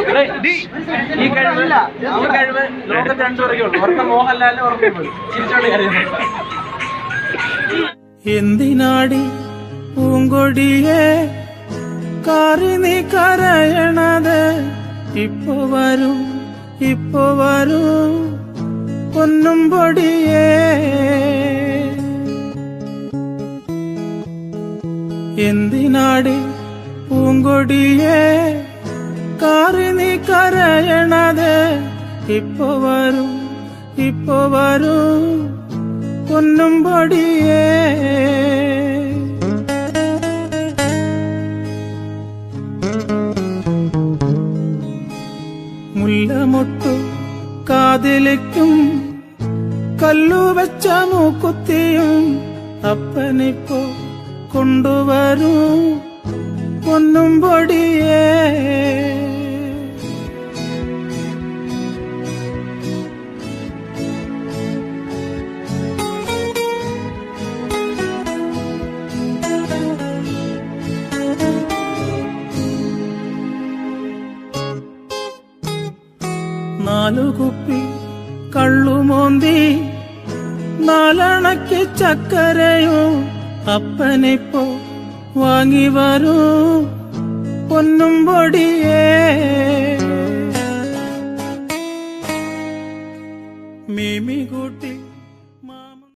എടേ, ഡി, ഈ കഴിവ് ഈ കഴിവ് ലോകത്ത് രണ്ടുപേരൊക്കെ ഉള്ളൂ ഉറക്കം മോഹൻലാലിന് ഉറക്കം പോയി ചിരിച്ചോണ്ട് കരയുന്നു എന്തിനാടി പൂങ്കൊടിയെ കാറി നീ കരയണത് ഇപ്പൊ വരൂ ഇപ്പൊ വരൂ പൊന്നും പൊടിയേ എന്തിനാടി പൂങ്കൊടിയെ കാറി നീ കരയണത് ഇപ്പൊ വരൂ ഇപ്പൊ വരൂ പൊന്നും പൊടിയേ മുല്ലമൊട്ടു കാതിലേക്കും കല്ലു വെച്ച മൂക്കുത്തിയും അപ്പനിപ്പോ കൊണ്ടുവരൂ പൊന്നും പൊടിയേ നാലു കുപ്പി കള്ളുമോന്തി നാലണയ്ക്ക് ചക്കരയും അപ്പനിപ്പോ വാങ്ങി വരൂ പൊന്നും പൊടിയേ മീമി കൂട്ടി